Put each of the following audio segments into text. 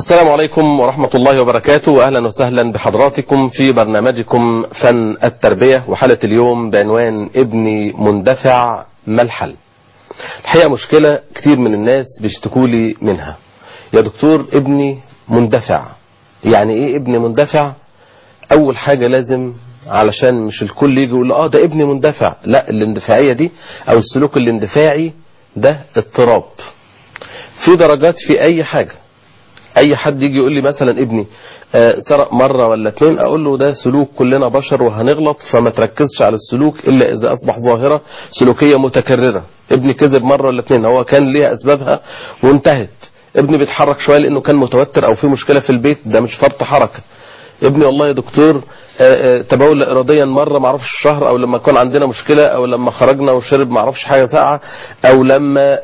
السلام عليكم ورحمة الله وبركاته وأهلا وسهلا بحضراتكم في برنامجكم فن التربية وحلقة اليوم بعنوان ابني مندفع ما الحل الحقيقة مشكلة كتير من الناس بيشتكوا لي منها يا دكتور ابني مندفع يعني ايه ابني مندفع اول حاجة لازم علشان مش الكل يجي يقول اه ده ابني مندفع لا الاندفاعية دي او السلوك الاندفاعي ده اضطراب في درجات في اي حاجة اي حد يجي يقول لي مثلا ابني آه سرق مرة ولا اتنين اقول له ده سلوك كلنا بشر وهنغلط فما تركزش على السلوك الا اذا اصبح ظاهرة سلوكية متكررة ابني كذب مرة ولا اتنين هو كان ليها اسبابها وانتهت ابني بيتحرك شوية لانه كان متوتر او في مشكلة في البيت ده مش فرط حركة ابني والله يا دكتور تبول اراديا مره ما اعرفش الشهر او لما كان عندنا مشكله او لما خرجنا وشرب ما اعرفش حاجه ساقعه او لما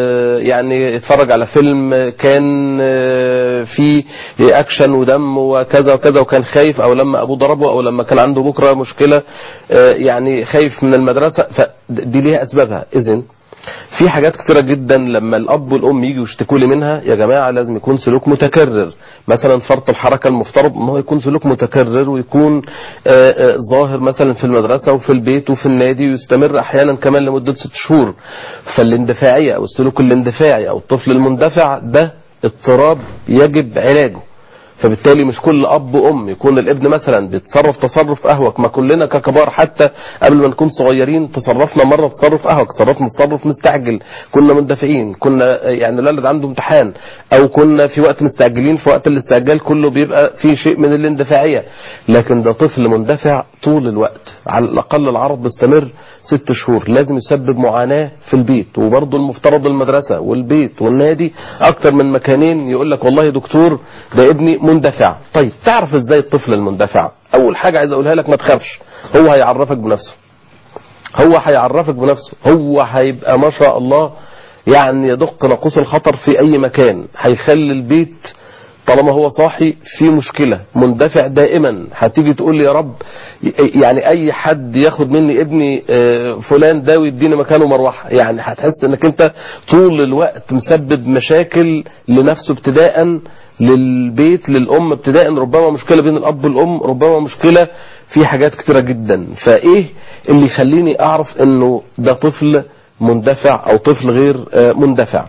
يعني اتفرج على فيلم كان فيه اكشن ودم وكذا وكذا وكان خايف او لما ابوه ضربه او لما كان عنده بكره مشكله يعني خايف من المدرسه فدي ليها اسبابها اذن في حاجات كتيرة جدا لما الأب والأم يجوا يشتكوا لي منها يا جماعة لازم يكون سلوك متكرر مثلا فرط الحركة المفترض ان هو يكون سلوك متكرر ويكون آآ آآ ظاهر مثلا في المدرسة وفي البيت وفي النادي ويستمر أحيانا كمان لمدة ست شهور فالاندفاعية أو السلوك الاندفاعي أو الطفل المندفع ده اضطراب يجب علاجه فبالتالي مش كل اب وام يكون الابن مثلا بيتصرف تصرف اهوك ما كلنا ككبار حتى قبل ما نكون صغيرين تصرفنا مره تصرف اهوك تصرفنا تصرف مستعجل كنا مندفعين كنا يعني الولد عنده امتحان او كنا في وقت مستعجلين في وقت الاستعجال كله بيبقى في شيء من الاندفاعيه لكن ده طفل مندفع طول الوقت على الاقل العرض بيستمر ست شهور لازم يسبب معاناه في البيت وبرضه المفترض المدرسه والبيت والنادي اكتر من مكانين يقول لك والله يا دكتور ده ابني مندفع طيب تعرف ازاي الطفل المندفع اول حاجة عايز اقولها لك ما تخافش هو هيعرفك بنفسه هو هيعرفك بنفسه هو هيبقى ما شاء الله يعني يدق ناقوس الخطر في اي مكان هيخلي البيت طالما هو صاحي في مشكلة مندفع دائما هتيجي تقول لي يا رب يعني اي حد ياخد مني ابني فلان ده ويديني مكانه مروحة يعني هتحس انك انت طول الوقت مسبب مشاكل لنفسه ابتداء للبيت للأم ابتداء ربما مشكلة بين الأب والأم ربما مشكلة في حاجات كتيرة جدا فإيه اللي يخليني أعرف أنه ده طفل مندفع أو طفل غير مندفع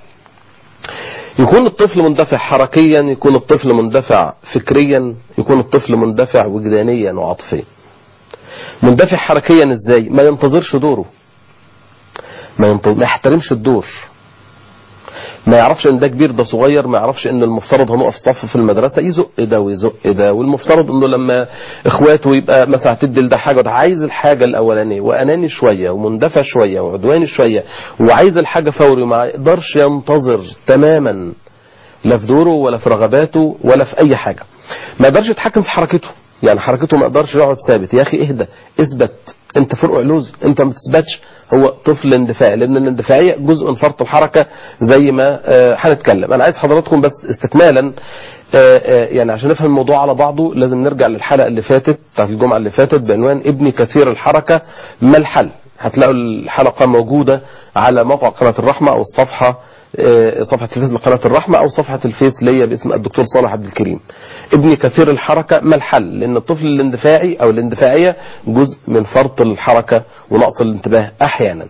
يكون الطفل مندفع حركيا يكون الطفل مندفع فكريا يكون الطفل مندفع وجدانيا وعاطفيا مندفع حركيا ازاي ما ينتظرش دوره ما, ينتظر ما يحترمش الدور ما يعرفش ان ده كبير ده صغير ما يعرفش ان المفترض هنقف صف في المدرسة يزق ده ويزق ده والمفترض انه لما اخواته يبقى مثلا هتدي لده حاجة ده عايز الحاجة الاولانية واناني شوية ومندفع شوية وعدواني شوية وعايز الحاجة فوري وما يقدرش ينتظر تماما لا في دوره ولا في رغباته ولا في اي حاجة ما يقدرش يتحكم في حركته يعني حركته ما يقدرش يقعد ثابت يا اخي اهدى اثبت انت فرق علوز انت ما تثبتش هو طفل اندفاعي لان الاندفاعيه جزء من فرط الحركه زي ما هنتكلم انا عايز حضراتكم بس استكمالا يعني عشان نفهم الموضوع على بعضه لازم نرجع للحلقه اللي فاتت بتاعت الجمعه اللي فاتت بعنوان ابني كثير الحركه ما الحل هتلاقوا الحلقه موجوده على موقع قناه الرحمه او الصفحه صفحة الفيس لقناة الرحمة أو صفحة الفيس ليا باسم الدكتور صالح عبد الكريم ابني كثير الحركة ما الحل لأن الطفل الاندفاعي أو الاندفاعية جزء من فرط الحركة ونقص الانتباه أحيانا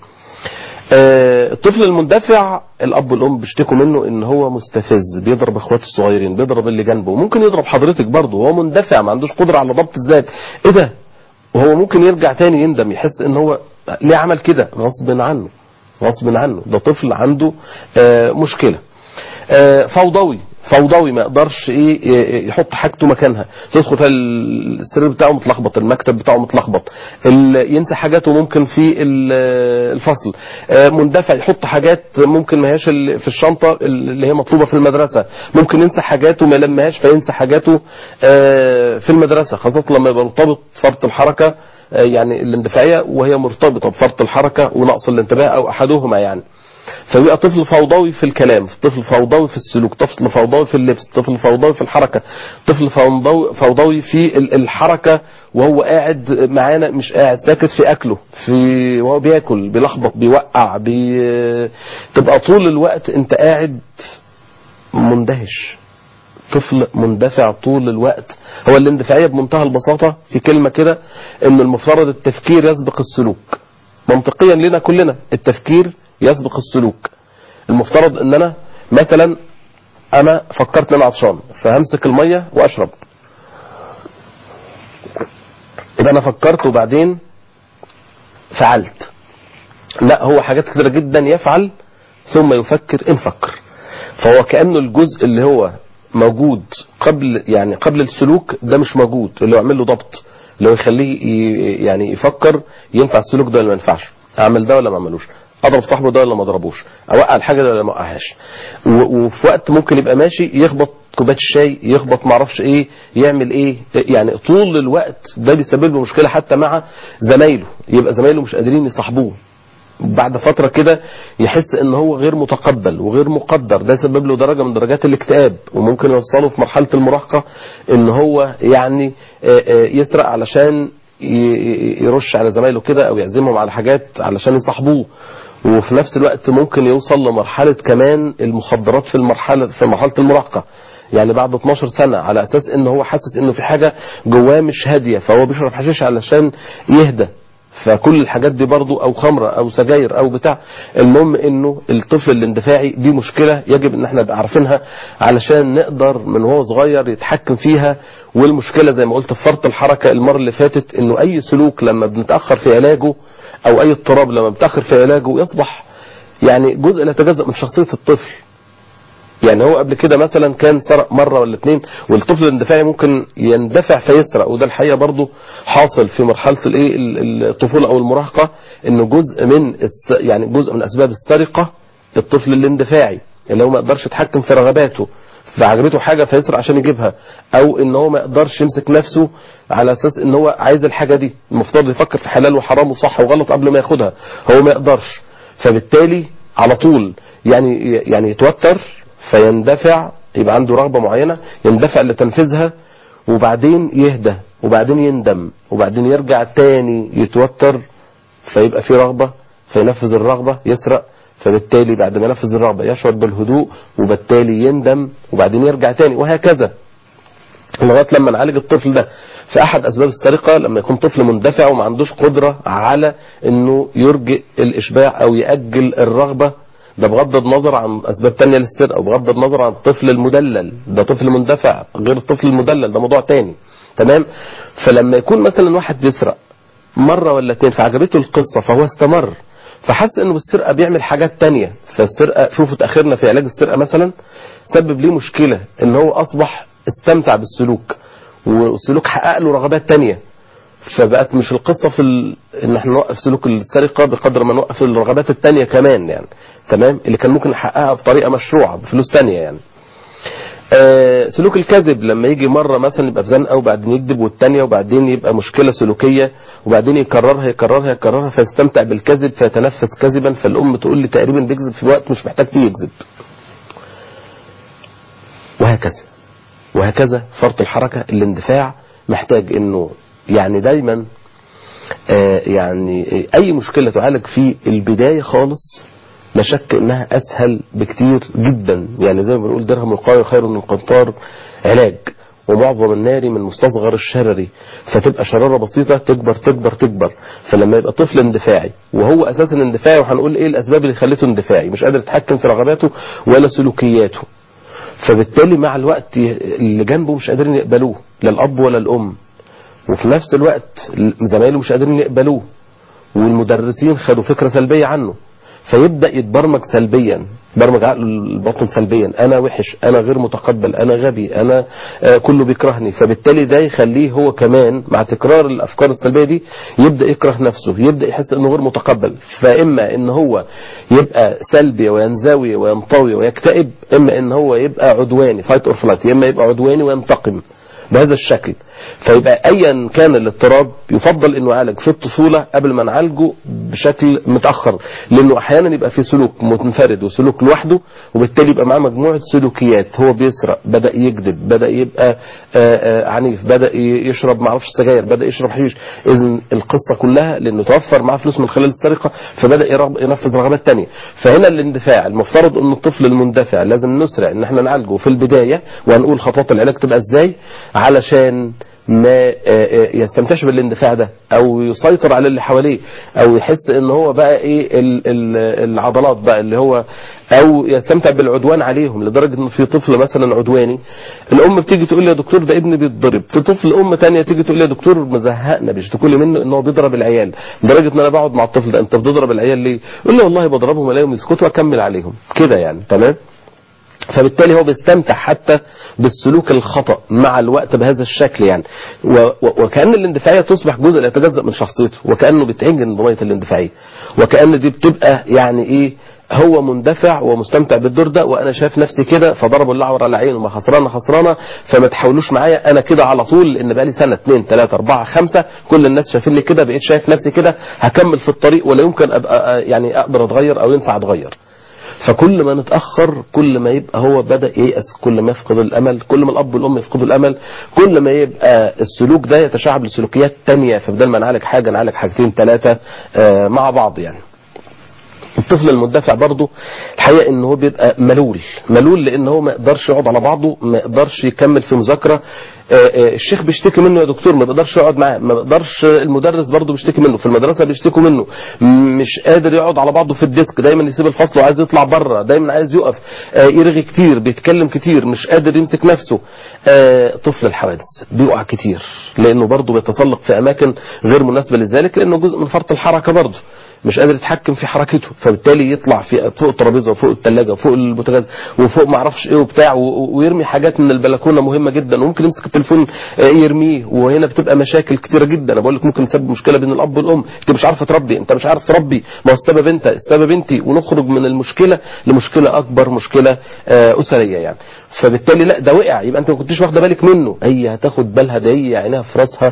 الطفل المندفع الاب والام بيشتكوا منه ان هو مستفز بيضرب اخواته الصغيرين بيضرب اللي جنبه ممكن يضرب حضرتك برضه وهو مندفع ما عندوش قدره على ضبط الذات ايه ده وهو ممكن يرجع تاني يندم يحس ان هو ليه عمل كده غصب عنه غصب عنه ده طفل عنده آه مشكلة آه فوضوي فوضوي ما يقدرش ايه يحط حاجته مكانها تدخل السرير بتاعه متلخبط المكتب بتاعه متلخبط ينسى حاجاته ممكن في الفصل آه مندفع يحط حاجات ممكن ما هياش في الشنطة اللي هي مطلوبة في المدرسة ممكن ينسى حاجاته ما لمهاش فينسى حاجاته في المدرسة خاصة لما يبقى مرتبط فرط الحركة يعني الاندفاعية وهي مرتبطة بفرط الحركة ونقص الانتباه أو أحدهما يعني فبيبقى طفل فوضوي في الكلام طفل فوضوي في السلوك طفل فوضوي في اللبس طفل فوضوي في الحركة طفل فوضوي, فوضوي في الحركة وهو قاعد معانا مش قاعد ساكت في أكله في وهو بياكل بيلخبط بيوقع بي... تبقى طول الوقت انت قاعد مندهش طفل مندفع طول الوقت هو الاندفاعية بمنتهى البساطة في كلمة كده ان المفترض التفكير يسبق السلوك منطقيا لنا كلنا التفكير يسبق السلوك المفترض ان انا مثلا انا فكرت ان انا عطشان فهمسك المية واشرب يبقى انا فكرت وبعدين فعلت لا هو حاجات كتيرة جدا يفعل ثم يفكر ان فكر فهو كأنه الجزء اللي هو موجود قبل يعني قبل السلوك ده مش موجود اللي هو يعمل له ضبط اللي هو يخليه ي- يعني يفكر ينفع السلوك ده ولا ما ينفعش اعمل ده ولا ما اعملوش اضرب صاحبه ده ولا ما اضربوش اوقع الحاجه ده ولا ما اوقعهاش و- وفي وقت ممكن يبقى ماشي يخبط كوبايه الشاي يخبط ما اعرفش ايه يعمل ايه يعني طول الوقت ده بيسبب له مشكله حتى مع زمايله يبقى زمايله مش قادرين يصاحبوه بعد فترة كده يحس ان هو غير متقبل وغير مقدر ده يسبب له درجة من درجات الاكتئاب وممكن يوصله في مرحلة المراهقة ان هو يعني آه، آه، يسرق علشان ي- ي- يرش على زمايله كده او يعزمهم على حاجات علشان يصاحبوه وفي نفس الوقت ممكن يوصل لمرحلة كمان المخدرات في المرحلة في مرحلة المراهقة يعني بعد 12 سنة على اساس ان هو حاسس انه في حاجة جواه مش هادية فهو بيشرب حشيش علشان يهدى فكل الحاجات دي برضو او خمرة او سجاير او بتاع المهم انه الطفل الاندفاعي دي مشكلة يجب ان احنا نبقى عارفينها علشان نقدر من هو صغير يتحكم فيها والمشكلة زي ما قلت في فرط الحركة المرة اللي فاتت انه اي سلوك لما بنتأخر في علاجه او اي اضطراب لما بنتأخر في علاجه يصبح يعني جزء لا يتجزأ من شخصية الطفل يعني هو قبل كده مثلا كان سرق مرة ولا اتنين والطفل الاندفاعي ممكن يندفع فيسرق وده الحقيقة برضو حاصل في مرحلة الايه ال- الطفولة او المراهقة انه جزء من الس يعني جزء من اسباب السرقة الطفل الاندفاعي اللي هو ما يقدرش يتحكم في رغباته فعجبته حاجة فيسرق عشان يجيبها او ان هو ما يقدرش يمسك نفسه على اساس ان هو عايز الحاجة دي المفترض يفكر في حلال وحرام وصح وغلط قبل ما ياخدها هو ما يقدرش فبالتالي على طول يعني يعني يتوتر فيندفع يبقى عنده رغبة معينة يندفع لتنفيذها وبعدين يهدى وبعدين يندم وبعدين يرجع تاني يتوتر فيبقى في رغبة فينفذ الرغبة يسرق فبالتالي بعد ما ينفذ الرغبة يشعر بالهدوء وبالتالي يندم وبعدين يرجع تاني وهكذا لغايه لما نعالج الطفل ده في احد اسباب السرقه لما يكون طفل مندفع وما عندوش قدره على انه يرجئ الاشباع او ياجل الرغبه ده بغض النظر عن اسباب تانية للسرقه وبغض النظر عن الطفل المدلل ده طفل مندفع غير الطفل المدلل ده موضوع تاني تمام فلما يكون مثلا واحد بيسرق مرة ولا اتنين فعجبته القصة فهو استمر فحس انه بالسرقة بيعمل حاجات تانية فالسرقة شوفوا تأخيرنا في علاج السرقة مثلا سبب ليه مشكلة ان هو اصبح استمتع بالسلوك والسلوك حقق له رغبات تانية فبقت مش القصة في ال... ان احنا نوقف سلوك السرقة بقدر ما نوقف الرغبات التانية كمان يعني تمام اللي كان ممكن نحققها بطريقة مشروعة بفلوس تانية يعني آه، سلوك الكذب لما يجي مرة مثلا يبقى في زنقة وبعدين يكذب والتانية وبعدين يبقى مشكلة سلوكية وبعدين يكررها يكررها يكررها فيستمتع بالكذب فيتنفس كذبا فالأم تقول لي تقريبا بيكذب في وقت مش محتاج فيه يكذب وهكذا وهكذا فرط الحركة الاندفاع محتاج انه يعني دايما آه، يعني اي مشكلة تعالج في البداية خالص لا شك انها اسهل بكتير جدا يعني زي ما بنقول درهم القاية خير من قنطار علاج ومعظم النار من مستصغر الشرري فتبقى شرارة بسيطة تكبر تكبر تكبر فلما يبقى طفل اندفاعي وهو اساسا اندفاعي وهنقول ايه الاسباب اللي خلته اندفاعي مش قادر يتحكم في رغباته ولا سلوكياته فبالتالي مع الوقت اللي جنبه مش قادرين يقبلوه لا الاب ولا الام وفي نفس الوقت زمايله مش قادرين يقبلوه والمدرسين خدوا فكرة سلبية عنه فيبدأ يتبرمج سلبيا برمج عقله الباطن سلبيا انا وحش انا غير متقبل انا غبي انا آه كله بيكرهني فبالتالي ده يخليه هو كمان مع تكرار الافكار السلبيه دي يبدا يكره نفسه يبدا يحس انه غير متقبل فاما ان هو يبقى سلبي وينزوي وينطوي ويكتئب اما ان هو يبقى عدواني فايت اور فلايت يا اما يبقى عدواني وينتقم بهذا الشكل فيبقى ايا كان الاضطراب يفضل انه يعالج في الطفوله قبل ما نعالجه بشكل متاخر لانه احيانا يبقى في سلوك منفرد وسلوك لوحده وبالتالي يبقى معاه مجموعه سلوكيات هو بيسرق بدا يكذب بدا يبقى آآ آآ عنيف بدا يشرب معرفش سجاير بدا يشرب حشيش اذا القصه كلها لانه توفر معاه فلوس من خلال السرقه فبدا يرغب ينفذ رغبات تانية فهنا الاندفاع المفترض ان الطفل المندفع لازم نسرع ان احنا نعالجه في البدايه وهنقول خطوات العلاج تبقى ازاي علشان ما يستمتعش بالاندفاع ده او يسيطر على اللي حواليه او يحس ان هو بقى ايه ال- ال- العضلات بقى اللي هو او يستمتع بالعدوان عليهم لدرجه ان في طفل مثلا عدواني الام بتيجي تقول لي يا دكتور ده ابني بيتضرب في طفل ام تانية تيجي تقول لي يا دكتور مزهقنا بيشتكوا لي منه ان هو بيضرب العيال لدرجه ان انا بقعد مع الطفل ده انت بتضرب العيال ليه يقول لي والله بضربهم الاقيهم يسكتوا واكمل عليهم كده يعني تمام فبالتالي هو بيستمتع حتى بالسلوك الخطأ مع الوقت بهذا الشكل يعني و و وكأن الاندفاعية تصبح جزء لا يتجزأ من شخصيته وكأنه بتعجن نظرية الاندفاعية وكأن دي بتبقى يعني ايه هو مندفع ومستمتع بالدور ده وانا شايف نفسي كده فضربوا الاعور على عينه ما خسرانه خسرانه فما تحاولوش معايا انا كده على طول لان بقالي سنه اثنين ثلاثه اربعه خمسه كل الناس شايفيني كده بقيت شايف نفسي كده هكمل في الطريق ولا يمكن ابقى يعني اقدر اتغير او ينفع اتغير فكل ما نتأخر كل ما يبقى هو بدأ ييأس كل ما يفقد الأمل كل ما الأب والأم يفقدوا الأمل كل ما يبقى السلوك ده يتشعب لسلوكيات تانية فبدل ما نعالج حاجة نعالج حاجتين ثلاثة مع بعض يعني الطفل المندفع برضه الحقيقه ان هو بيبقى ملول ملول لان هو ما يقدرش يقعد على بعضه ما يقدرش يكمل في مذاكره الشيخ بيشتكي منه يا دكتور ما بيقدرش يقعد معاه ما بيقدرش المدرس برضه بيشتكي منه في المدرسه بيشتكوا منه مش قادر يقعد على بعضه في الديسك دايما يسيب الفصل وعايز يطلع بره دايما عايز يقف يرغي كتير بيتكلم كتير مش قادر يمسك نفسه طفل الحوادث بيقع كتير لانه برضه بيتسلق في اماكن غير مناسبه لذلك لانه جزء من فرط الحركه برضه مش قادر يتحكم في حركته فبالتالي يطلع في فوق الترابيزه وفوق الثلاجه وفوق البوتاجاز وفوق ما اعرفش ايه وبتاع ويرمي حاجات من البلكونه مهمه جدا وممكن يمسك التليفون يرميه وهنا بتبقى مشاكل كتيره جدا انا بقول لك ممكن يسبب مشكله بين الاب والام انت مش عارفه تربي انت مش عارف تربي ما هو السبب انت السبب انت ونخرج من المشكله لمشكله اكبر مشكله اسريه يعني فبالتالي لا ده وقع يبقى انت ما كنتش واخده بالك منه هي هتاخد بالها ده هي عينها في راسها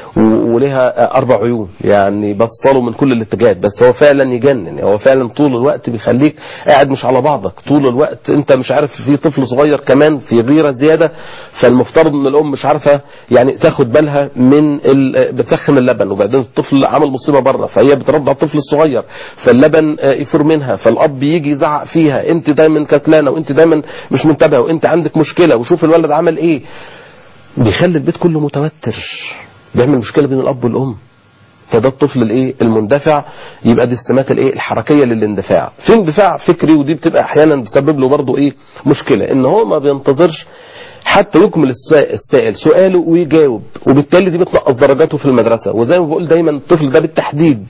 وليها اربع عيون يعني بصله من كل الاتجاهات بس هو فعلا يجنن هو فعلا طول الوقت بيخليك قاعد مش على بعضك طول الوقت انت مش عارف في طفل صغير كمان في غيره زياده فالمفترض ان الام مش عارفه يعني تاخد بالها من بتسخن اللبن وبعدين الطفل عمل مصيبه بره فهي بترضع الطفل الصغير فاللبن يفور منها فالاب يجي يزعق فيها انت دايما كسلانه وانت دايما مش منتبهه وانت عندك مشكله وشوف الولد عمل ايه بيخلي البيت كله متوتر بيعمل مشكله بين الاب والام فده الطفل الايه المندفع يبقى دي السمات الايه الحركيه للاندفاع في اندفاع فكري ودي بتبقى احيانا بتسبب له برضه ايه مشكله ان هو ما بينتظرش حتى يكمل السائل سؤاله ويجاوب وبالتالي دي بتنقص درجاته في المدرسه وزي ما بقول دايما الطفل ده بالتحديد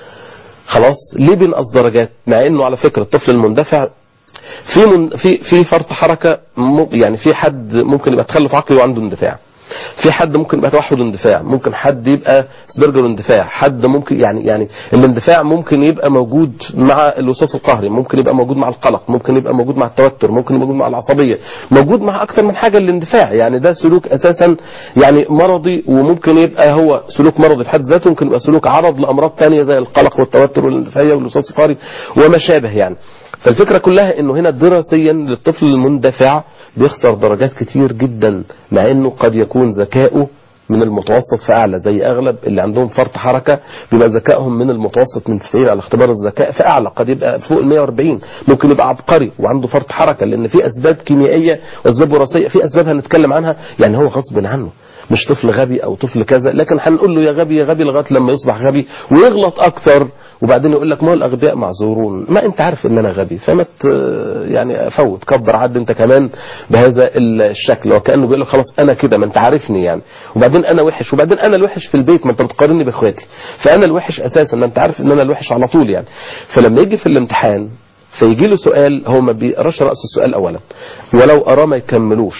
خلاص ليه بينقص درجات مع انه على فكره الطفل المندفع في من في في فرط حركه يعني في حد ممكن يبقى تخلف عقلي وعنده اندفاع في حد ممكن يبقى توحد اندفاع ممكن حد يبقى سبرجر اندفاع حد ممكن يعني يعني الاندفاع ممكن يبقى موجود مع الوسواس القهري ممكن يبقى موجود مع القلق ممكن يبقى موجود مع التوتر ممكن يبقى موجود مع العصبيه موجود مع اكثر من حاجه الاندفاع يعني ده سلوك اساسا يعني مرضي وممكن يبقى هو سلوك مرضي في حد ذاته ممكن يبقى سلوك عرض لامراض ثانيه زي القلق والتوتر والاندفاعيه والوسواس القهري وما شابه يعني فالفكرة كلها انه هنا دراسيا للطفل المندفع بيخسر درجات كتير جدا مع انه قد يكون ذكائه من المتوسط فأعلى زي أغلب اللي عندهم فرط حركة بيبقى ذكائهم من المتوسط من 90 على اختبار الذكاء فأعلى قد يبقى فوق ال 140 ممكن يبقى عبقري وعنده فرط حركة لأن في أسباب كيميائية وأسباب وراثية في أسباب هنتكلم عنها يعني هو غصب عنه مش طفل غبي او طفل كذا لكن هنقول له يا غبي يا غبي لغايه لما يصبح غبي ويغلط اكثر وبعدين يقول لك ما هو الاغبياء معذورون ما انت عارف ان انا غبي فما يعني فوت كبر عد انت كمان بهذا الشكل وكانه بيقول لك خلاص انا كده ما انت عارفني يعني وبعدين انا وحش وبعدين انا الوحش في البيت ما انت بتقارني باخواتي فانا الوحش اساسا ما انت عارف ان انا الوحش على طول يعني فلما يجي في الامتحان فيجي له سؤال هو ما بيقراش راس السؤال اولا ولو قراه ما يكملوش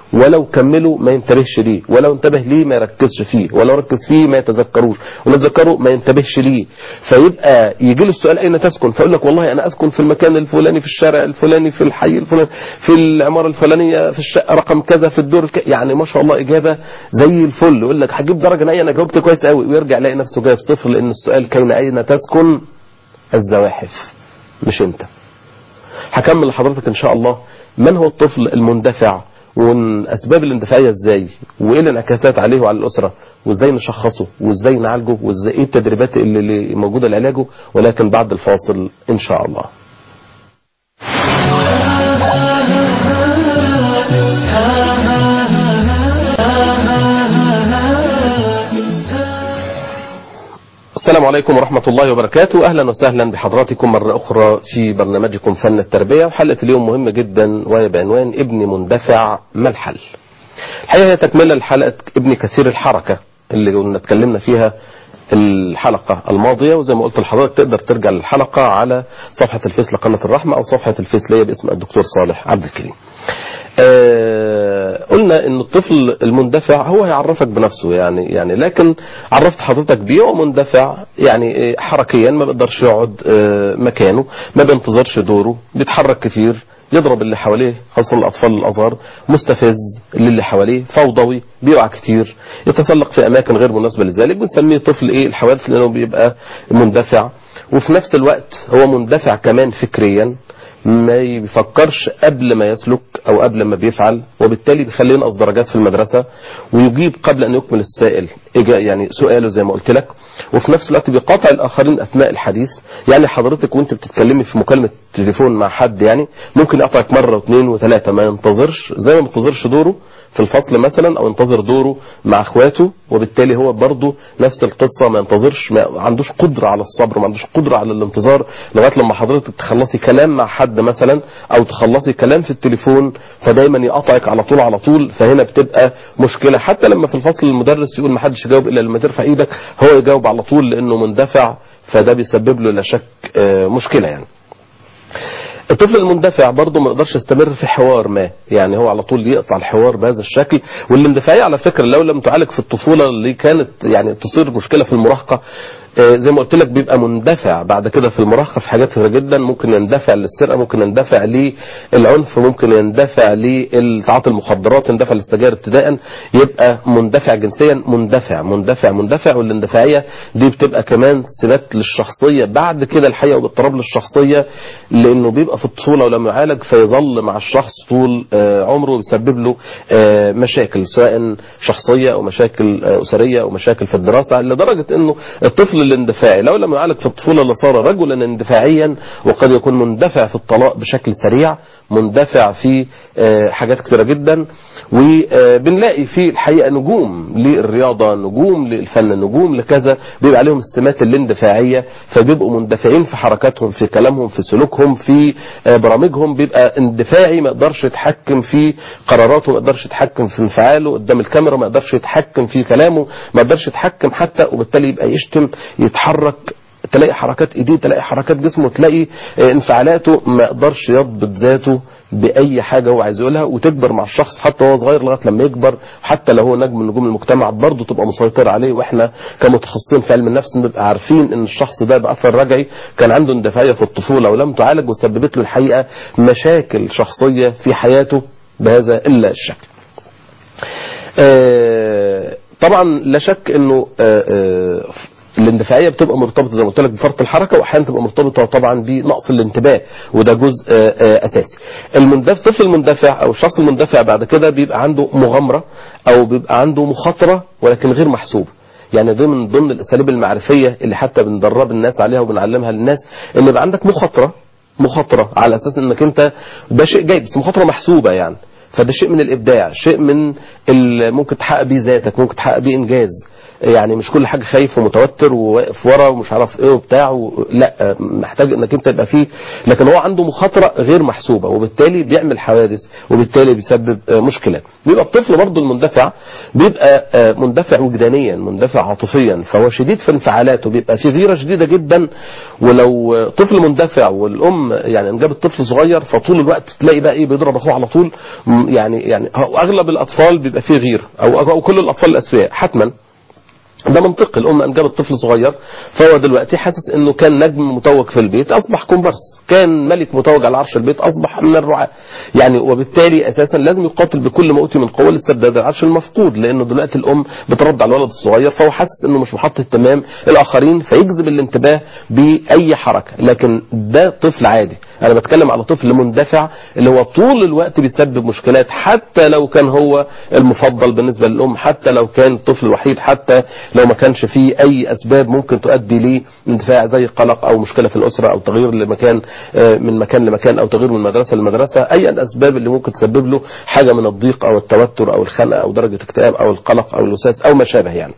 ولو كملوا ما ينتبهش ليه ولو انتبه ليه ما يركزش فيه ولو ركز فيه ما يتذكروش ولو تذكره ما ينتبهش ليه فيبقى يجي له السؤال اين تسكن فيقول لك والله انا اسكن في المكان الفلاني في الشارع الفلاني في الحي الفلاني في العماره الفلانيه في الشقه رقم كذا في الدور الك... يعني ما شاء الله اجابه زي الفل يقول لك هجيب درجه نهائيه انا جاوبت كويس قوي ويرجع يلاقي نفسه جايب صفر لان السؤال كان اين تسكن الزواحف مش انت هكمل لحضرتك ان شاء الله من هو الطفل المندفع واسباب الاندفاعيه ازاي وايه الانعكاسات عليه وعلى الاسره وازاي نشخصه وازاي نعالجه وازاي ايه التدريبات اللي اللي موجوده لعلاجه ولكن بعد الفاصل ان شاء الله السلام عليكم ورحمة الله وبركاته أهلا وسهلا بحضراتكم مرة أخرى في برنامجكم فن التربية وحلقة اليوم مهمة جدا وهي بعنوان ابن مندفع ما الحل الحقيقة هي تكملة لحلقة ابن كثير الحركة اللي قلنا اتكلمنا فيها الحلقة الماضية وزي ما قلت لحضرتك تقدر ترجع للحلقة على صفحة الفيس لقناة الرحمة أو صفحة الفيس ليا باسم الدكتور صالح عبد الكريم آه قلنا ان الطفل المندفع هو هيعرفك بنفسه يعني يعني لكن عرفت حضرتك بيه هو مندفع يعني حركيا ما بيقدرش يقعد آه مكانه ما بينتظرش دوره بيتحرك كتير يضرب اللي حواليه خاصة الأطفال الأصغر مستفز للي حواليه فوضوي بيقع كتير يتسلق في أماكن غير مناسبة لذلك بنسميه طفل إيه الحوادث لأنه بيبقى مندفع وفي نفس الوقت هو مندفع كمان فكريا ما بيفكرش قبل ما يسلك او قبل ما بيفعل وبالتالي بيخليه ينقص درجات في المدرسة ويجيب قبل ان يكمل السائل يعني سؤاله زي ما قلت لك وفي نفس الوقت بيقاطع الاخرين اثناء الحديث يعني حضرتك وانت بتتكلمي في مكالمة تليفون مع حد يعني ممكن يقطعك مرة واثنين وثلاثة ما ينتظرش زي ما بينتظرش دوره في الفصل مثلا او ينتظر دوره مع اخواته وبالتالي هو برضه نفس القصة ما ينتظرش ما عندوش قدرة على الصبر ما عندوش قدرة على الانتظار لغاية لما حضرتك تخلصي كلام مع حد مثلا او تخلصي كلام في التليفون فدايما يقطعك على طول على طول فهنا بتبقى مشكلة حتى لما في الفصل المدرس يقول ما حدش يجاوب الا لما ترفع ايدك هو يجاوب على طول لانه مندفع فده بيسبب له لا شك مشكلة يعني الطفل المندفع برضه ما يقدرش يستمر في حوار ما يعني هو على طول يقطع الحوار بهذا الشكل والاندفاعية على فكرة لو لم تعالج في الطفولة اللي كانت يعني تصير مشكلة في المراهقة زي ما قلت لك بيبقى مندفع بعد كده في المراهقة في حاجات كثيرة جدا ممكن يندفع للسرقة ممكن يندفع للعنف ممكن يندفع لتعاطي المخدرات يندفع للسجاير ابتداء يبقى مندفع جنسيا مندفع مندفع مندفع والاندفاعية دي بتبقى كمان سمات للشخصية بعد كده الحقيقة واضطراب للشخصية لانه بيبقى في الطفولة ولم يعالج فيظل مع الشخص طول عمره ويسبب له مشاكل سواء شخصية او مشاكل اسرية او مشاكل في الدراسة لدرجة انه الطفل الاندفاعي لو لم يعالج في الطفولة لصار رجلا اندفاعيا وقد يكون مندفع في الطلاق بشكل سريع مندفع في حاجات كثيرة جدا وبنلاقي في الحقيقة نجوم للرياضة نجوم للفن نجوم لكذا بيبقى عليهم السمات الاندفاعية فبيبقوا مندفعين في حركاتهم في كلامهم في سلوكهم في برامجهم بيبقى اندفاعي ما يقدرش يتحكم في قراراته ما يقدرش يتحكم في انفعاله قدام الكاميرا ما يقدرش يتحكم في كلامه ما يقدرش يتحكم حتى وبالتالي يبقى يشتم يتحرك تلاقي حركات ايديه تلاقي حركات جسمه تلاقي انفعالاته ما يقدرش يضبط ذاته باي حاجه هو عايز يقولها وتكبر مع الشخص حتى وهو صغير لغايه لما يكبر حتى لو هو نجم من نجوم المجتمع برضه تبقى مسيطره عليه واحنا كمتخصصين في علم النفس بنبقى عارفين ان الشخص ده باثر رجعي كان عنده اندفاعيه في الطفوله ولم تعالج وسببت له الحقيقه مشاكل شخصيه في حياته بهذا الا الشكل. آه طبعا لا شك انه آه آه الاندفاعية بتبقى مرتبطة زي ما قلت لك بفرط الحركة واحيانا تبقى مرتبطة طبعا بنقص الانتباه وده جزء اساسي المندفع الطفل المندفع او الشخص المندفع بعد كده بيبقى عنده مغامرة او بيبقى عنده مخاطرة ولكن غير محسوبة يعني دي من ضمن الاساليب المعرفية اللي حتى بندرب الناس عليها وبنعلمها للناس ان يبقى عندك مخاطرة مخاطرة على اساس انك انت ده شيء جيد بس مخاطرة محسوبة يعني فده شيء من الابداع شيء من ممكن تحقق بيه ذاتك ممكن تحقق بيه انجاز يعني مش كل حاجه خايف ومتوتر وواقف ورا ومش عارف ايه وبتاع و... لا محتاج انك انت تبقى فيه لكن هو عنده مخاطره غير محسوبه وبالتالي بيعمل حوادث وبالتالي بيسبب آه، مشكلات بيبقى الطفل برضه المندفع بيبقى آه، مندفع وجدانيا مندفع عاطفيا فهو شديد في انفعالاته بيبقى في غيره شديده جدا ولو آه، طفل مندفع والام يعني ان جابت طفل صغير فطول الوقت تلاقي بقى ايه بيضرب اخوه على طول م- يعني يعني هو اغلب الاطفال بيبقى فيه غيره او او كل الاطفال الاسوياء حتما ده منطقي الام انجبت طفل صغير فهو دلوقتي حاسس انه كان نجم متوج في البيت اصبح كومبارس كان ملك متوج على عرش البيت اصبح من الرعاة يعني وبالتالي اساسا لازم يقاتل بكل ما اوتي من قوه لاسترداد العرش المفقود لانه دلوقتي الام بترد على الولد الصغير فهو حاسس انه مش محط اهتمام الاخرين فيجذب الانتباه باي حركه لكن ده طفل عادي انا بتكلم على طفل مندفع اللي هو طول الوقت بيسبب مشكلات حتى لو كان هو المفضل بالنسبه للام حتى لو كان الطفل الوحيد حتى لو ما كانش فيه اي اسباب ممكن تؤدي لاندفاع زي قلق او مشكله في الاسره او تغيير لمكان آه، من مكان لمكان او تغيير من مدرسه لمدرسه اي الاسباب اللي ممكن تسبب له حاجه من الضيق او التوتر او الخنقه او درجه اكتئاب او القلق او الوسواس او ما شابه يعني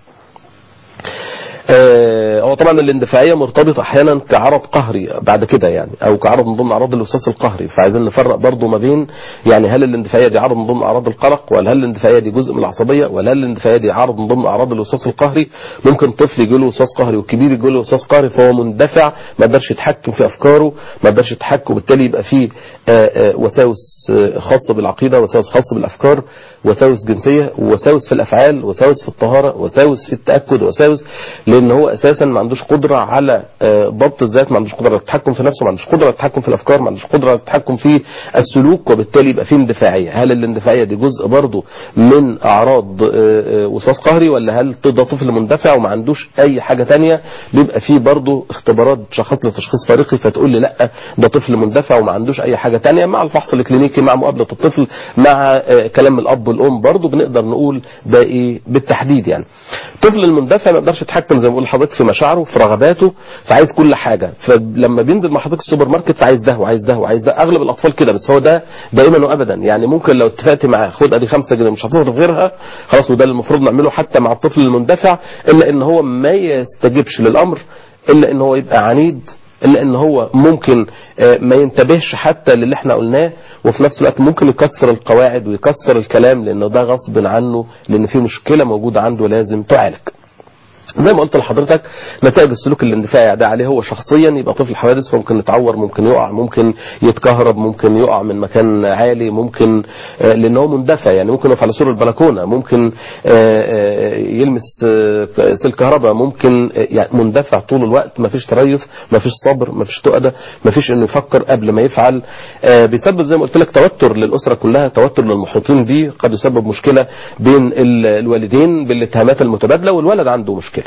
آه، هو طبعا الاندفاعيه مرتبطه احيانا كعرض قهري بعد كده يعني او كعرض من ضمن اعراض الوسواس القهري فعايزين نفرق برضو ما بين يعني هل الاندفاعيه دي عرض من ضمن اعراض القلق ولا هل الاندفاعيه دي جزء من العصبيه ولا هل الاندفاعيه دي عرض من ضمن اعراض الوسواس القهري ممكن طفل يجي له وسواس قهري والكبير يجي له وسواس قهري فهو مندفع ما يقدرش يتحكم في افكاره ما يقدرش يتحكم وبالتالي يبقى فيه آه، آه، وساوس آه، خاصه بالعقيده وساوس خاصه بالافكار وساوس جنسيه وساوس في الافعال وساوس في الطهاره وساوس في التاكد وساوس لان هو اساسا ما عندوش قدره على آه، ضبط الذات ما عندوش قدره على التحكم في نفسه ما عندوش قدره على التحكم في الافكار ما عندوش قدره على التحكم في السلوك وبالتالي يبقى فيه اندفاعيه هل الاندفاعيه دي جزء برضه من اعراض آه، آه، وسواس قهري ولا هل ده طفل مندفع وما عندوش اي حاجه تانية بيبقى فيه برضه اختبارات شخص لتشخيص فريقي فتقول لي لا ده طفل مندفع وما عندوش اي حاجه تانية مع الفحص الكلينيكي مع مقابله الطفل مع آه، كلام الاب والام برضه بنقدر نقول ده ايه بالتحديد يعني الطفل المندفع ما يقدرش يتحكم زي ما بقول لحضرتك في مشاعره في رغباته فعايز كل حاجه فلما بينزل مع حضرتك السوبر ماركت فعايز ده وعايز ده وعايز ده اغلب الاطفال كده بس هو ده دائما وابدا يعني ممكن لو اتفقت معاه خد ادي 5 جنيه مش هتصرف غيرها خلاص وده اللي المفروض نعمله حتى مع الطفل المندفع الا ان هو ما يستجبش للامر الا ان هو يبقى عنيد الا ان هو ممكن آه، ما ينتبهش حتى للي احنا قلناه وفي نفس الوقت ممكن يكسر القواعد ويكسر الكلام لانه ده غصب عنه لان في مشكله موجوده عنده لازم تعالج زي ما قلت لحضرتك نتائج السلوك الاندفاعي ده عليه هو شخصيا يبقى طفل حوادث فممكن يتعور ممكن يقع ممكن يتكهرب ممكن يقع من مكان عالي ممكن آه، لان هو مندفع يعني ممكن يقف على سور البلكونه ممكن آه، آه، يلمس آه، سلك كهرباء ممكن آه، يعني مندفع طول الوقت ما فيش تريث ما فيش صبر ما فيش تؤدة ما فيش انه يفكر قبل ما يفعل آه، بيسبب زي ما قلت لك توتر للاسره كلها توتر للمحيطين به قد يسبب مشكله بين ال- الوالدين بالاتهامات المتبادله والولد عنده مشكله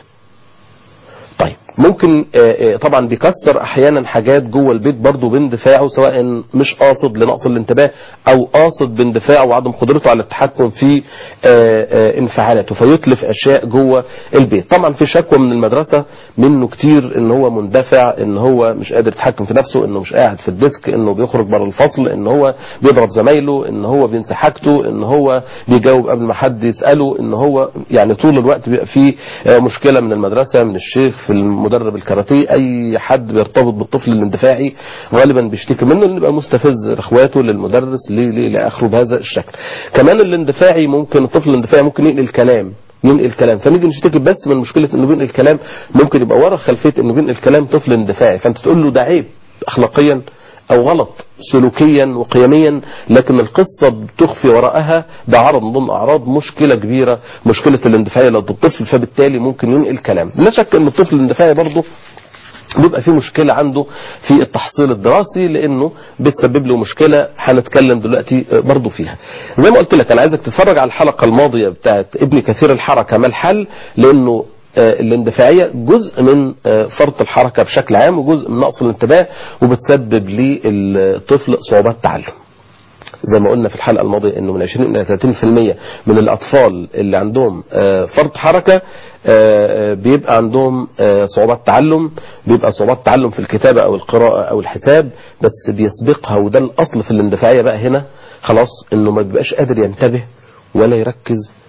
طيب ممكن آه، آه، طبعا بيكسر احيانا حاجات جوه البيت برضه باندفاعه سواء مش قاصد لنقص الانتباه او قاصد باندفاعه وعدم قدرته على التحكم في آه، آه، انفعالاته فيتلف اشياء جوه البيت طبعا في شكوى من المدرسه منه كتير ان هو مندفع ان هو مش قادر يتحكم في نفسه انه مش قاعد في الديسك انه بيخرج بره الفصل ان هو بيضرب زمايله ان هو بينسى حاجته ان هو بيجاوب قبل ما حد يساله ان هو يعني طول الوقت بيبقى فيه آه، مشكله من المدرسه من الشيخ في المدرب الكاراتيه اي حد بيرتبط بالطفل الاندفاعي غالبا بيشتكي منه انه يبقى مستفز لاخواته للمدرس ليه ليه لاخره بهذا الشكل كمان الاندفاعي ممكن الطفل الاندفاعي ممكن ينقل كلام ينقل كلام فنيجي نشتكي بس من مشكله انه بينقل كلام ممكن يبقى ورا خلفيه انه بينقل كلام طفل اندفاعي فانت تقول له ده عيب اخلاقيا او غلط سلوكيا وقيميا لكن القصة بتخفي وراءها ده عرض من ضمن اعراض مشكلة كبيرة مشكلة الاندفاعية لدى الطفل فبالتالي ممكن ينقل كلام لا شك ان الطفل الاندفاعي برضه بيبقى في مشكلة عنده في التحصيل الدراسي لانه بتسبب له مشكلة هنتكلم دلوقتي برضه فيها زي ما قلت لك انا عايزك تتفرج على الحلقة الماضية بتاعت ابن كثير الحركة ما الحل لانه آه، الاندفاعية جزء من آه، فرط الحركة بشكل عام وجزء من نقص الانتباه وبتسبب للطفل صعوبات تعلم زي ما قلنا في الحلقة الماضية انه من 20 الى 30% من الاطفال اللي عندهم آه، فرط حركة آه، آه، بيبقى عندهم آه، صعوبات تعلم بيبقى صعوبات تعلم في الكتابة او القراءة او الحساب بس بيسبقها وده الاصل في الاندفاعية بقى هنا خلاص انه ما بيبقاش قادر ينتبه ولا يركز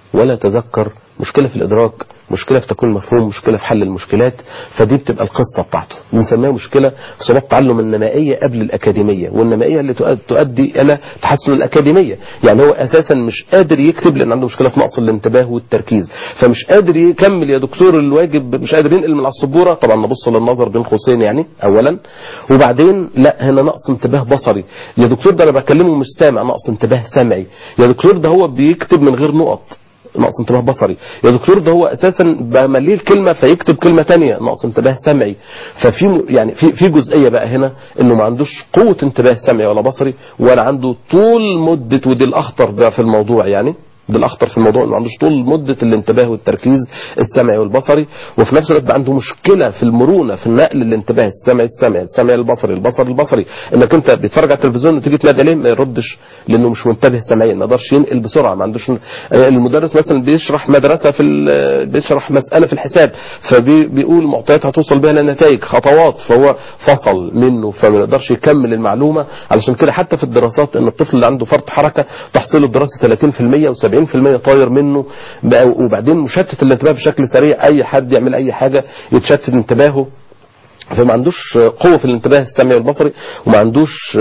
ولا يتذكر مشكلة في الإدراك مشكلة في تكوين المفهوم مشكلة في حل المشكلات فدي بتبقى القصة بتاعته بنسميها مشكلة في صعوبة التعلم النمائية قبل الأكاديمية والنمائية اللي تؤدي إلى تحسن الأكاديمية يعني هو أساسا مش قادر يكتب لأن عنده مشكلة في نقص الانتباه والتركيز فمش قادر يكمل يا دكتور الواجب مش قادر ينقل من على السبورة طبعا نبص للنظر بين قوسين يعني أولا وبعدين لا هنا نقص انتباه بصري يا دكتور ده أنا بكلمه مش سامع نقص انتباه سمعي يا دكتور ده هو بيكتب من غير نقط نقص انتباه بصري يا دكتور ده هو اساسا بمليه الكلمه فيكتب كلمه تانية نقص انتباه سمعي ففي يعني في في جزئيه بقى هنا انه ما عندوش قوه انتباه سمعي ولا بصري ولا عنده طول مده ودي الاخطر بقى في الموضوع يعني ده الاخطر في الموضوع انه ما عندوش طول مده الانتباه والتركيز السمعي والبصري وفي نفس الوقت عنده مشكله في المرونه في نقل الانتباه السمعي السمعي السمعي البصري البصري البصري انك انت بتتفرج على التلفزيون وتيجي تنادي عليه ما يردش لانه مش منتبه سمعيا ما يقدرش ينقل بسرعه ما عندوش المدرس مثلا بيشرح مدرسه في بيشرح مساله في الحساب فبيقول معطيات هتوصل بها لنتائج خطوات فهو فصل منه فما يقدرش يكمل المعلومه علشان كده حتى في الدراسات ان الطفل اللي عنده فرط حركه تحصيله الدراسي 30% و70 70% طاير منه وبعدين مشتت الانتباه بشكل سريع اي حد يعمل اي حاجة يتشتت انتباهه فما عندوش قوة في الانتباه السمعي والبصري وما عندوش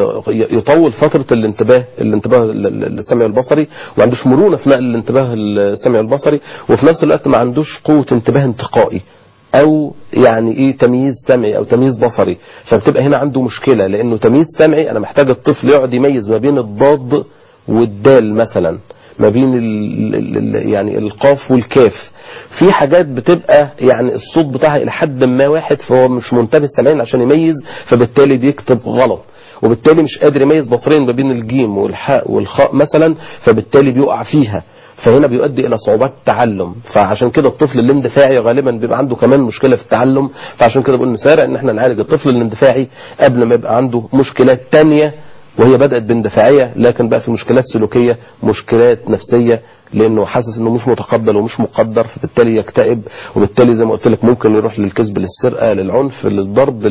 يطول فترة الانتباه الانتباه السمعي والبصري وما عندوش مرونة في نقل الانتباه السمعي والبصري وفي نفس الوقت ما عندوش قوة انتباه انتقائي او يعني ايه تمييز سمعي او تمييز بصري فبتبقى هنا عنده مشكلة لانه تمييز سمعي انا محتاج الطفل يقعد يميز ما بين الضاد والدال مثلا ما بين ال ال يعني القاف والكاف في حاجات بتبقى يعني الصوت بتاعها الى حد ما واحد فهو مش منتبه سمعيا عشان يميز فبالتالي بيكتب غلط وبالتالي مش قادر يميز بصريا ما بين الجيم والحاء والخاء مثلا فبالتالي بيقع فيها فهنا بيؤدي الى صعوبات تعلم فعشان كده الطفل الاندفاعي غالبا بيبقى عنده كمان مشكله في التعلم فعشان كده بقول نسارع ان احنا نعالج الطفل الاندفاعي قبل ما يبقى عنده مشكلات تانية وهي بدأت باندفاعية لكن بقى في مشكلات سلوكية مشكلات نفسية لانه حاسس انه مش متقبل ومش مقدر فبالتالي يكتئب وبالتالي زي ما قلت لك ممكن يروح للكذب للسرقه للعنف للضرب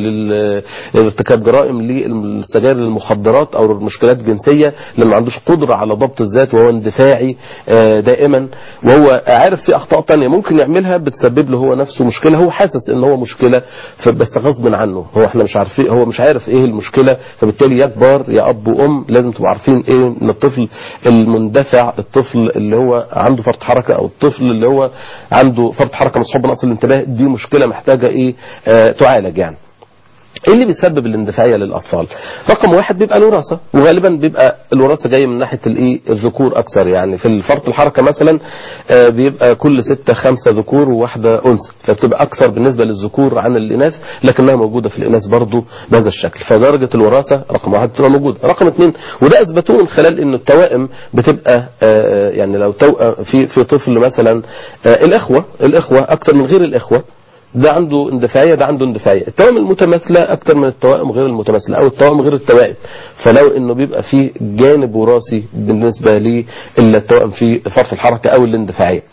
لارتكاب جرائم للسجاير للمخدرات او مشكلات جنسيه لما ما عندوش قدره على ضبط الذات وهو اندفاعي دائما وهو عارف في اخطاء تانية ممكن يعملها بتسبب له هو نفسه مشكله هو حاسس ان هو مشكله بس غصب عنه هو احنا مش عارفين هو مش عارف ايه المشكله فبالتالي يا كبار يا اب وام لازم تبقوا عارفين ايه ان الطفل المندفع الطفل اللي هو عنده فرط حركة او الطفل اللي هو عنده فرط حركة مصحوب بنقص الانتباه دي مشكلة محتاجة ايه آه تعالج يعني ايه اللي بيسبب الاندفاعيه للاطفال رقم واحد بيبقى الوراثه وغالبا بيبقى الوراثه جايه من ناحيه الايه الذكور اكثر يعني في الفرط الحركه مثلا آه بيبقى كل ستة خمسة ذكور وواحده انثى فبتبقى اكثر بالنسبه للذكور عن الاناث لكنها موجوده في الاناث برضو بهذا الشكل فدرجه الوراثه رقم واحد بتبقى موجوده رقم اثنين وده اثبتوه من خلال انه التوائم بتبقى آه يعني لو توأم في في طفل مثلا آه الاخوه الاخوه اكثر من غير الاخوه ده عنده اندفاعية ده عنده اندفاعية التوائم المتماثلة أكتر من التوائم غير المتماثلة أو التوائم غير التوائم فلو إنه بيبقى فيه جانب وراثي بالنسبة للتوائم في فرط الحركة أو الاندفاعية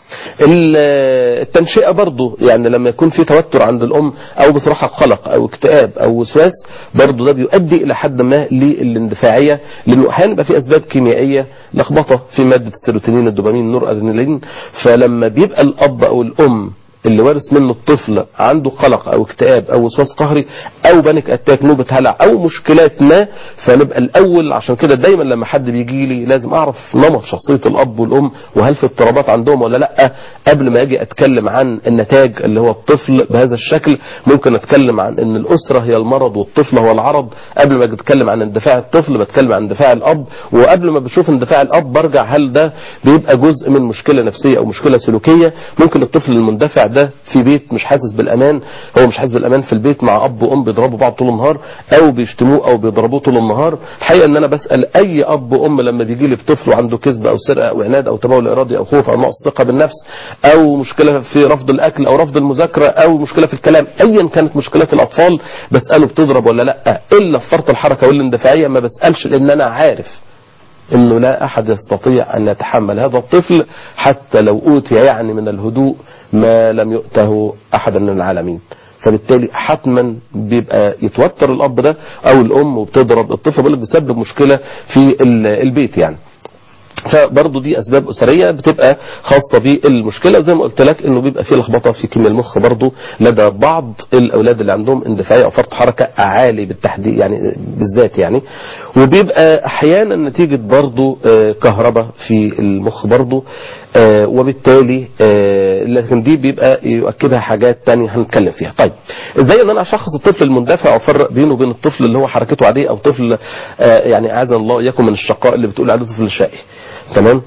التنشئة برضه يعني لما يكون في توتر عند الأم أو بصراحة قلق أو اكتئاب أو وسواس برضه ده بيؤدي إلى حد ما للاندفاعية لأنه أحيانا يبقى في أسباب كيميائية لخبطة في مادة السيروتونين الدوبامين النور أدرينالين فلما بيبقى الأب أو الأم اللي وارث منه الطفل عنده قلق او اكتئاب او وسواس قهري او بانيك اتاك نوبه هلع او مشكلات ما فنبقى الاول عشان كده دايما لما حد بيجي لي لازم اعرف نمط شخصيه الاب والام وهل في اضطرابات عندهم ولا لا قبل ما اجي اتكلم عن النتاج اللي هو الطفل بهذا الشكل ممكن اتكلم عن ان الاسره هي المرض والطفل هو العرض قبل ما اجي اتكلم عن اندفاع الطفل بتكلم عن اندفاع الاب وقبل ما بشوف اندفاع الاب برجع هل ده بيبقى جزء من مشكله نفسيه او مشكله سلوكيه ممكن الطفل المندفع ده في بيت مش حاسس بالامان هو مش حاسس بالامان في البيت مع اب وام بيضربوا بعض طول النهار او بيشتموه او بيضربوه طول النهار الحقيقه ان انا بسال اي اب وام لما بيجي لي بطفل وعنده كذب او سرقه او عناد او تبول ارادي او خوف او نقص ثقه بالنفس او مشكله في رفض الاكل او رفض المذاكره او مشكله في الكلام ايا كانت مشكلات الاطفال بساله بتضرب ولا لا الا في فرط الحركه والاندفاعيه ما بسالش لان انا عارف انه لا احد يستطيع ان يتحمل هذا الطفل حتى لو اوتي يعني من الهدوء ما لم يؤته احدا من العالمين فبالتالي حتما بيبقى يتوتر الاب ده او الام وبتضرب الطفل بيقول لك بيسبب مشكله في البيت يعني فبرضه دي اسباب اسريه بتبقى خاصه بالمشكله وزي ما قلت لك انه بيبقى في لخبطه في كيمياء المخ برضه لدى بعض الاولاد اللي عندهم اندفاعيه او فرط حركه عالي بالتحديد يعني بالذات يعني وبيبقى احيانا نتيجه برضه آه، كهرباء في المخ برضه آه، وبالتالي آه، لكن دي بيبقى يؤكدها حاجات تانية هنتكلم فيها طيب ازاي ان انا اشخص الطفل المندفع وافرق بينه وبين الطفل اللي هو حركته عاديه او طفل آه، يعني اعاذنا الله اياكم من الشقاء اللي بتقول عليه طفل شقي تمام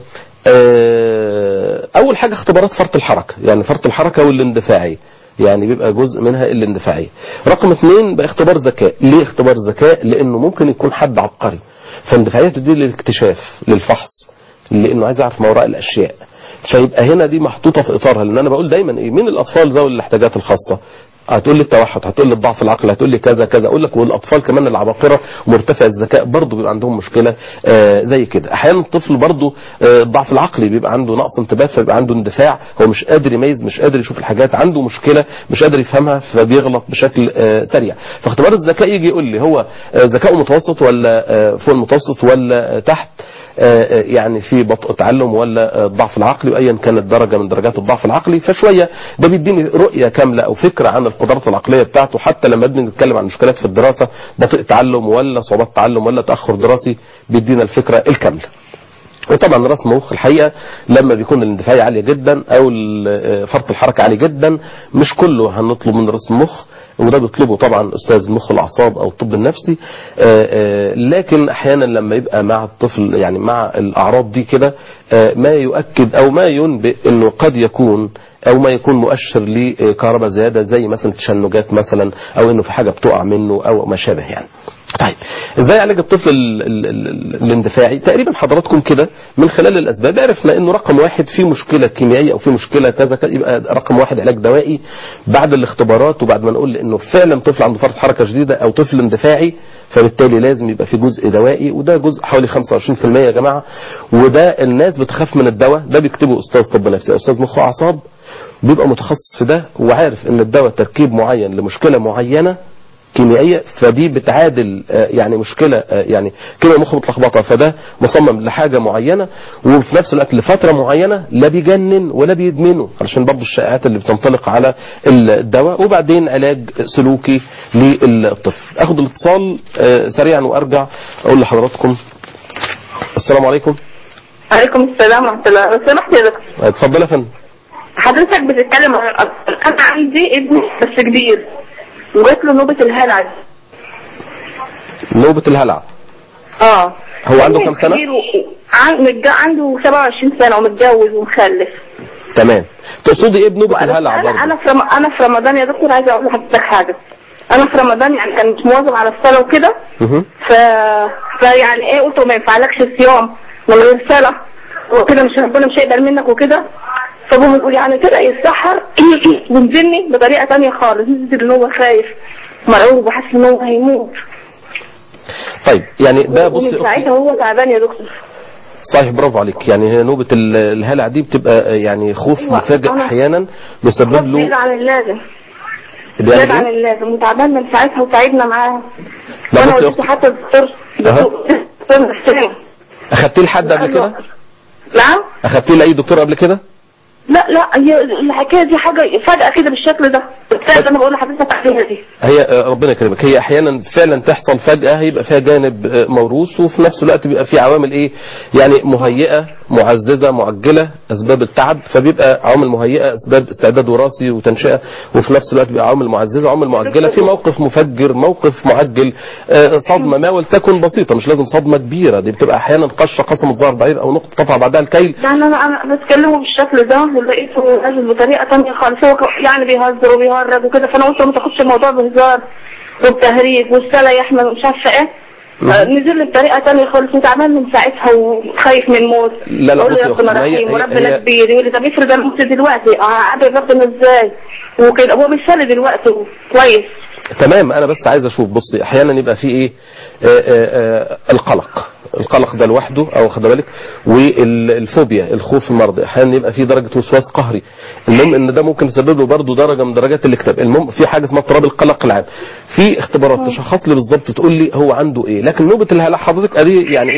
آه، اول حاجه اختبارات فرط الحركه يعني فرط الحركه والاندفاعيه يعني بيبقى جزء منها الاندفاعيه رقم اثنين بقى اختبار ذكاء ليه اختبار ذكاء لانه ممكن يكون حد عبقري فاندفاعيه تدي للاكتشاف للفحص لانه عايز يعرف ما وراء الاشياء فيبقى هنا دي محطوطه في اطارها لان انا بقول دايما ايه مين الاطفال ذوي الاحتياجات الخاصه هتقول لي التوحد هتقول لي الضعف العقلي هتقول لي كذا كذا اقول لك والاطفال كمان العباقره ومرتفع الذكاء برضه بيبقى عندهم مشكله آه زي كده احيانا الطفل برضه آه الضعف العقلي بيبقى عنده نقص انتباه فبيبقى عنده اندفاع هو مش قادر يميز مش قادر يشوف الحاجات عنده مشكله مش قادر يفهمها فبيغلط بشكل آه سريع فاختبار الذكاء يجي يقول لي هو آه ذكائه متوسط ولا آه فوق المتوسط ولا آه تحت آه، يعني في بطء تعلم ولا آه، الضعف العقلي وايا كانت درجه من درجات الضعف العقلي فشويه ده بيديني رؤيه كامله او فكره عن القدرات العقليه بتاعته حتى لما بنيجي نتكلم عن مشكلات في الدراسه بطيء تعلم ولا صعوبات تعلم ولا تاخر دراسي بيدينا الفكره الكامله وطبعا رسم مخ الحقيقه لما بيكون الاندفاعيه عاليه جدا او ال- فرط الحركه عالي جدا مش كله هنطلب من رسم مخ وده بيطلبه طبعا استاذ مخ الاعصاب او الطب النفسي آه، آه، لكن احيانا لما يبقى مع الطفل يعني مع الاعراض دي كده آه، ما يؤكد او ما ينبئ انه قد يكون او ما يكون مؤشر لكهرباء زياده زي مثلا تشنجات مثلا او انه في حاجه بتقع منه او ما شابه يعني طيب ازاي علاج الطفل ال ال ال الاندفاعي تقريبا حضراتكم كده من خلال الاسباب عرفنا انه رقم واحد في مشكله كيميائيه او في مشكله كذا كذا يبقى رقم واحد علاج دوائي بعد الاختبارات وبعد ما نقول انه فعلا طفل عنده فرط حركه شديده او طفل اندفاعي فبالتالي لازم يبقى في جزء دوائي وده جزء حوالي 25% يا جماعه وده الناس بتخاف من الدواء ده بيكتبه استاذ طب نفسي او استاذ مخ واعصاب بيبقى متخصص في ده وعارف ان الدواء تركيب معين لمشكله معينه كيميائيه فدي بتعادل آه، يعني مشكله آه، يعني كيمياء المخ متلخبطه فده مصمم لحاجه معينه وفي نفس الوقت لفتره معينه لا بيجنن ولا بيدمنه علشان برضه الشائعات اللي بتنطلق على الدواء وبعدين علاج سلوكي للطفل اخد الاتصال آه، سريعا وارجع اقول لحضراتكم السلام عليكم عليكم السلام ورحمة الله لو سمحت يا دكتور اتفضل يا فندم حضرتك بتتكلم عن الأطفال أنا عندي ابن بس كبير وجات له نوبة الهلع دي. نوبه الهلع اه هو عنده كام سنة؟ كبير و... عن... متج... عنده 27 سنة ومتجوز ومخلف تمام تقصدي ايه بنوبه وأنا- الهلع انا برضه انا في رم... انا في رمضان يا دكتور عايزه اقول لحضرتك حاجه انا في رمضان يعني كان مش مواظب على الصلاه وكده مهم. ف... فيعني ايه قلت ما ينفعلكش الصيام من غير صلاه وكده مش ربنا مش هيقبل منك وكده فابوه بيقول يعني كده يتسحر وينزلني بطريقه تانية خالص ينزل ان هو خايف مرعوب وحاسس ان هو هيموت طيب يعني ده بصي ومن أختي ساعتها هو تعبان يا دكتور صحيح برافو عليك يعني هي نوبة ال- الهلع دي بتبقى يعني خوف أيوة، مفاجئ أنا- أحيانا بيسبب زاد له عن اللازم بيعمل زاد عن إيه؟ اللازم وتعبان من ساعتها وتعبنا معاه لا وانا بصي يا وديته أختي حتى الدكتور دكتور نفساني. أخدتيه لحد قبل كده؟ نعم أخدتيه لأي دكتور قبل كده؟ لا لا هي الحكايه دي حاجه فجاه كده بالشكل ده البتاع اللي انا بقول لحضرتك عليها دي هي آه، ربنا يكرمك هي احيانا فعلا تحصل فجأة هيبقى فيها جانب آه، موروث وفي نفس الوقت بيبقى في عوامل ايه يعني مهيئة معززة معجلة اسباب التعب فبيبقى عوامل مهيئة اسباب استعداد وراثي وتنشئة وفي نفس الوقت بيبقى عوامل معززة عوامل معجلة في موقف مفجر موقف معجل آه، صدمة ما ولتكن بسيطة مش لازم صدمة كبيرة دي بتبقى احيانا قشة قسمت ظهر بعير او نقطة قطع بعدها الكيل يعني انا انا بتكلمه بالشكل ده ولقيته نازل بطريقه تانية خالص هو ك- يعني بيهزر وبيهرج وكده فانا قلت ما تاخدش الموضوع بهزار وبتهريج والسلا يا احمد ومش عارفه ايه آه، نزل لي بطريقه تانية خالص وتعبان من ساعتها وخايف من موت لا، لا، اقول له بصي يا يا ربنا أختي، ما هي- رحيم هي- وربنا هي- كبير يقول لي طب افرض انا مت دلوقتي اعدل ربنا ازاي وكده هو بيسلي دلوقتي كويس تمام انا بس عايز اشوف بصي احيانا يبقى في ايه آه، آه، آه، القلق القلق ده لوحده او خد بالك والفوبيا الخوف المرضي احيانا يبقى في درجه وسواس قهري المهم ان ده ممكن يسبب له برضه درجه من درجات الاكتئاب المهم في حاجه اسمها اضطراب القلق العام في اختبارات تشخص لي بالظبط تقول لي هو عنده ايه لكن نوبه الهلع حضرتك ادي يعني ايه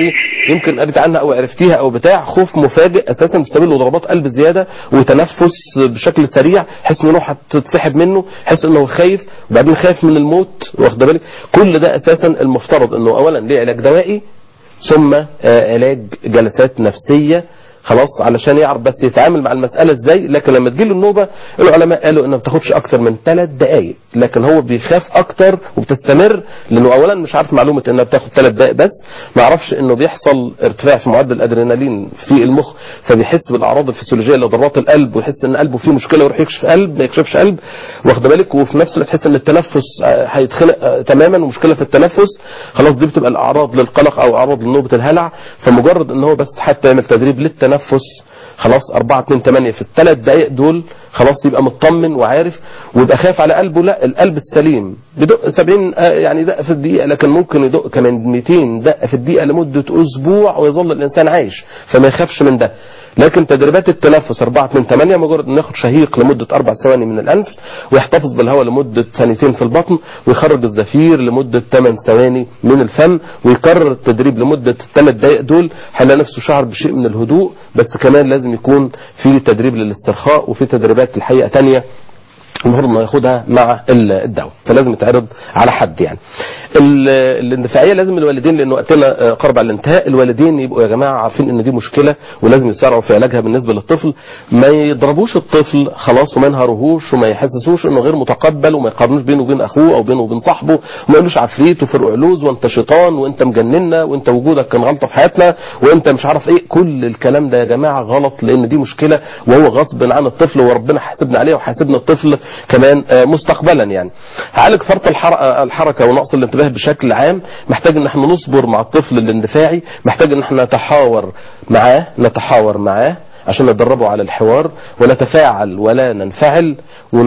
يمكن قريت عنها او عرفتيها او بتاع خوف مفاجئ اساسا بسبب له ضربات قلب زياده وتنفس بشكل سريع حس انه روحه هتتسحب منه حس انه خايف وبعدين خايف من الموت واخد بالك كل ده اساسا المفترض انه اولا ليه علاج دوائي ثم آه، علاج جلسات نفسيه خلاص علشان يعرف بس يتعامل مع المسألة ازاي لكن لما تجيله النوبة العلماء قالوا انها ما بتاخدش اكتر من ثلاث دقائق لكن هو بيخاف اكتر وبتستمر لانه اولا مش عارف معلومة انها بتاخد ثلاث دقائق بس ما يعرفش انه بيحصل ارتفاع في معدل الادرينالين في المخ فبيحس بالاعراض الفسيولوجية لضربات القلب ويحس ان قلبه فيه مشكلة ويروح يكشف قلب ما يكشفش قلب واخد بالك وفي نفس الوقت تحس ان التنفس آه، هيتخنق آه، تماما ومشكلة في التنفس خلاص دي بتبقى الاعراض للقلق او اعراض لنوبة الهلع فمجرد ان هو بس حتى يعمل تدريب للتنفس خلاص 4 2 8 في الثلاث دقائق دول خلاص يبقى مطمن وعارف ويبقى خايف على قلبه لا القلب السليم بدق 70 آه، يعني دقه في الدقيقه لكن ممكن يدق كمان 200 دقه في الدقيقه لمده اسبوع ويظل الانسان عايش فما يخافش من ده لكن تدريبات التنفس 4 2 8 مجرد انه ياخد شهيق لمده اربع ثواني من الانف ويحتفظ بالهواء لمده ثانيتين في البطن ويخرج الزفير لمده 8 ثواني من الفم ويكرر التدريب لمده الثلاث دقائق دول هيلاقي نفسه شعر بشيء من الهدوء بس كمان لازم يكون في تدريب للاسترخاء وفي تدريبات الحقيقه تانية المفروض انه ياخدها مع ال- الدواء فلازم يتعرض على حد يعني ال- الاندفاعيه لازم الوالدين لان وقتنا آه، قرب على الانتهاء الوالدين يبقوا يا جماعه عارفين ان دي مشكله ولازم يسارعوا في علاجها بالنسبه للطفل ما يضربوش الطفل خلاص وما ينهروهوش وما يحسسوش انه غير متقبل وما يقارنوش بينه وبين اخوه او بينه وبين صاحبه وما يقولوش عفريت وفرق علوز وانت شيطان وانت مجننا وانت وجودك كان غلطه في حياتنا وانت مش عارف ايه كل الكلام ده يا جماعه غلط لان دي مشكله وهو غصب عن الطفل وربنا حاسبنا عليه وحاسبنا الطفل كمان آه، مستقبلا يعني هعالج فرط الحر- آه، الحركه ونقص الانتباه بشكل عام محتاج ان احنا نصبر مع الطفل الاندفاعي محتاج ان احنا نتحاور معاه نتحاور معاه عشان ندربه على الحوار ونتفاعل ولا ننفعل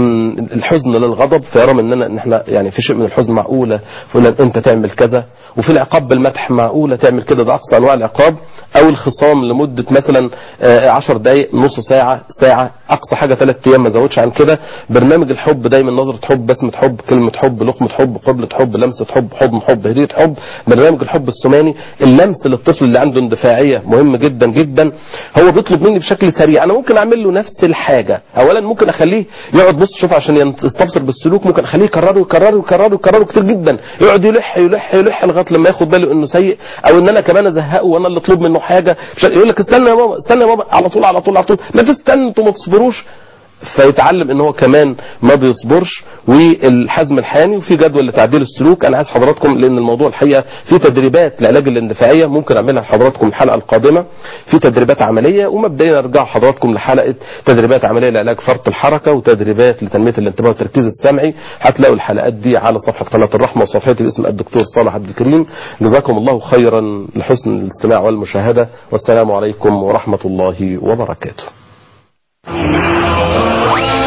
والحزن للغضب فيرى مننا ان احنا يعني في شيء من الحزن معقوله فقلنا انت تعمل كذا وفي العقاب بالمدح معقوله تعمل كده ده اقصى انواع العقاب او الخصام لمده مثلا آه، عشر دقائق نص ساعه ساعه اقصى حاجه ثلاث ايام ما زودش عن كده برنامج الحب دايما نظره حب بسمه حب كلمه حب لقمه حب قبله حب لمسه حب حضن حب هديه حب برنامج الحب الثماني اللمس للطفل اللي عنده اندفاعيه مهم جدا جدا هو بيطلب مني بشكل سريع انا ممكن اعمل له نفس الحاجه اولا ممكن اخليه يقعد بص شوف عشان ينت- يستبصر بالسلوك ممكن اخليه يكرره يكرره يكرره يكرره كتير جدا يقعد يلح يلح يلح لغايه لما ياخد باله انه سيء او ان انا كمان ازهقه وانا اللي اطلب منه حاجه مش يقول لك استنى يا بابا استنى يا بابا على طول على طول على طول ما تستنوا انتوا ما تصبروش فيتعلم ان هو كمان ما بيصبرش والحزم الحاني وفي جدول لتعديل السلوك انا عايز حضراتكم لان الموضوع الحقيقه في تدريبات لعلاج الاندفاعيه ممكن اعملها لحضراتكم الحلقه القادمه في تدريبات عمليه ومبدئيا ارجع حضراتكم لحلقه تدريبات عمليه لعلاج فرط الحركه وتدريبات لتنميه الانتباه والتركيز السمعي هتلاقوا الحلقات دي على صفحه قناه الرحمه وصفحتي باسم الدكتور صالح عبد الكريم جزاكم الله خيرا لحسن الاستماع والمشاهده والسلام عليكم ورحمه الله وبركاته